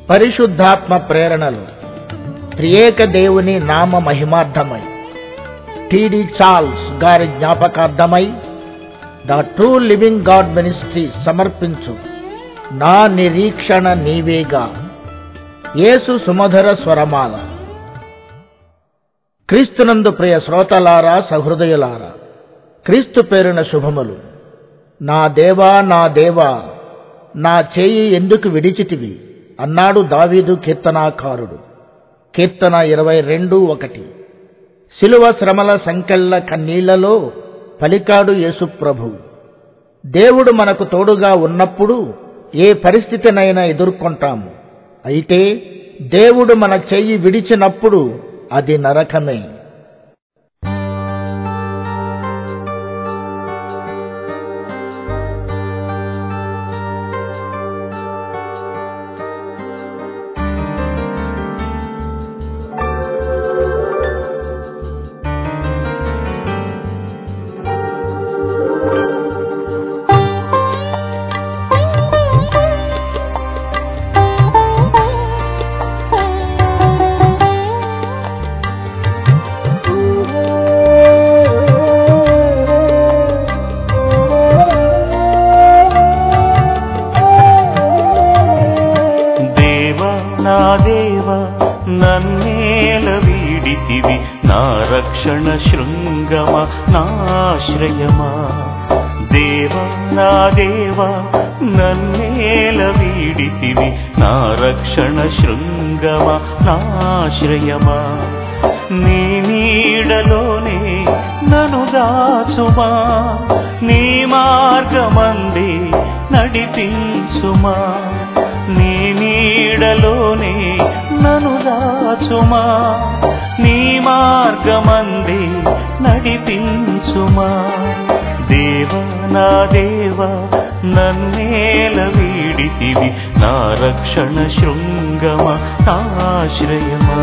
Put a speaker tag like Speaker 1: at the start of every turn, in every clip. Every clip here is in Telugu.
Speaker 1: పరిశుద్ధాత్మ ప్రేరణలు త్రియేక దేవుని నామ మహిమార్థమై టిడి చార్ల్స్ గారి జ్ఞాపకార్థమై the true living god ministry సమర్పించు నా నిరీక్షణ నీవేగా యేసు సుమధుర స్వరమాల క్రీస్తునందు ప్రియ శ్రోతలారా సహృదయులారా క్రీస్తు పేరున శుభములు నా దేవా నా దేవా నా చేయి ఎందుకు విడిచితివి అన్నాడు దావీదు కీర్తనాకారుడు కీర్తన ఇరవై రెండు ఒకటి శిలువ శ్రమల సంకెళ్ల కన్నీళ్లలో పలికాడు యేసుప్రభు దేవుడు మనకు తోడుగా ఉన్నప్పుడు ఏ పరిస్థితినైనా ఎదుర్కొంటాము అయితే దేవుడు మన చెయ్యి విడిచినప్పుడు అది నరకమే
Speaker 2: దేవ నా దేవ నన్నేల వీడితివి నా రక్షణ శృంగమ నాశ్రయమా దేవ నా దేవ నన్నేల వీడితివి నా రక్షణ శృంగమ నాశ్రయమా నీ నీడలోనే నను దాచుమా నీ మార్గమందే నడిపించుమా నీ నీడలోనే నను దాచుమా నీ మార్గమందే నడిపించుమా దేవ నా దేవ నన్నేల వీడితివి నా రక్షణ శృంగమ ఆశ్రయమా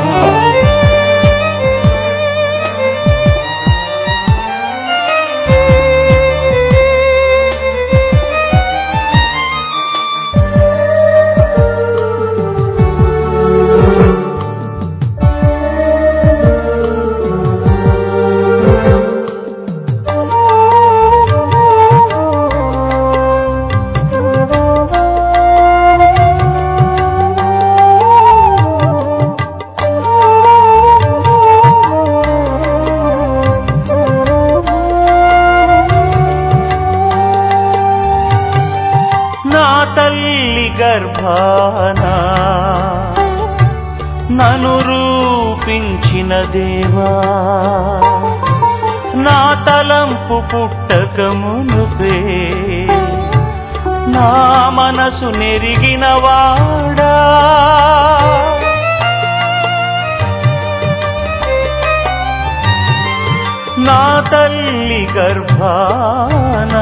Speaker 2: నా తల్లి గర్భాన నను రూపించిన దేవా నా తలంపు పుట్టకమునుపే నా మనసు నెరిగిన వాడా నా తల్లి గర్భాన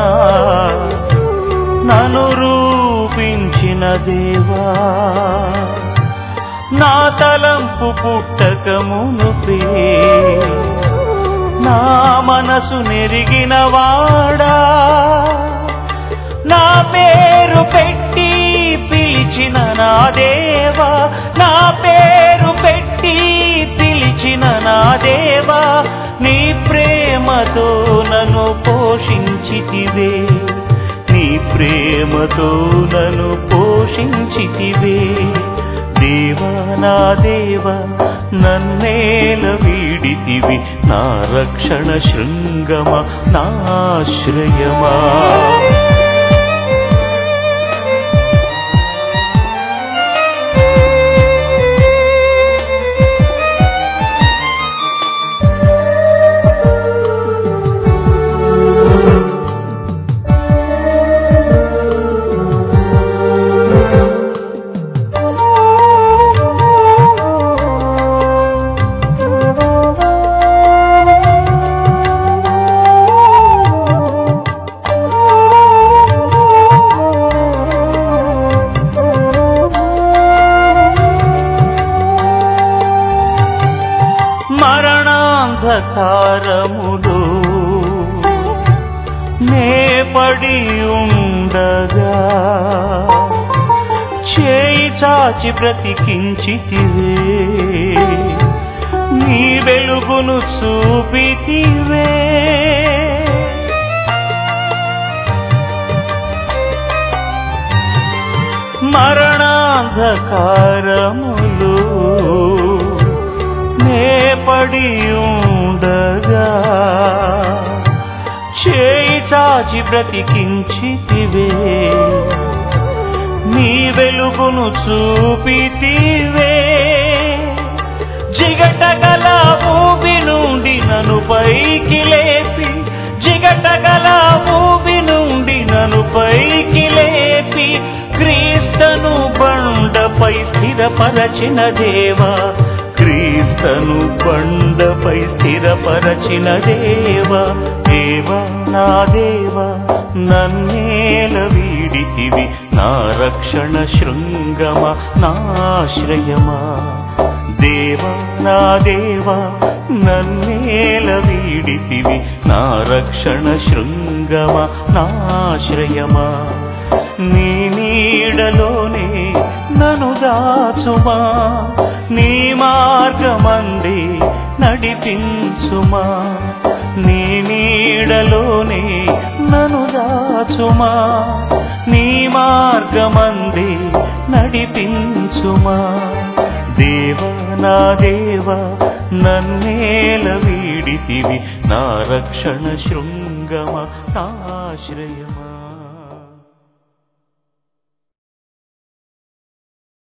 Speaker 2: నను రూపించిన దేవా నా తలంపు పుట్టకమునుపే నా మనసు నెరిగిన వాడా నా పేరు పెట్టి పిలిచిన నా దేవా నా పేరు పెట్టి పిలిచిన నా దేవా నీ ప్రేమతో నన్ను పోషించితివే నీ ప్రేమతో నన్ను పోషించితివే దేవా నా దేవ నన్నేల వీడితివి నా రక్షణ శృంగమ నాశ్రయమా మరణాంధకారములు నే పడి ఉండగా చేయి చాచి బ్రతికించితివే నీ వెలుగును చూపితివే మరణాంధకారములు నేపడి ఉండగా చేయి చాచి బ్రతికించితివే నీ వెలుగును చూపితివే జిగటగల ఊబి నుండి నన్ను పైకి లేపి జిగటగల ఊబి నుండి నన్ను పైకి లేపి క్రీస్తను బండపై స్థిరపరచిన దేవా క్రీస్తను బండపై స్థిరపరచిన దేవా దేవా నా దేవా నన్నేల వీడితివి నా రక్షణ శృంగమ నాశ్రయమా దేవా నా దేవా నన్నేల వీడితివి నా రక్షణ శృంగమ నాశ్రయమా నీ నీడలోనే నను దాచుమా నీ మార్గమంది నడిపించుమా నీ నీడలోనే నను దాచుమా నీ మార్గమంది నడిపించుమా దేవ నా దేవ నన్నేల వీడితివి నా రక్షణ శృంగమ నాశ్రయమా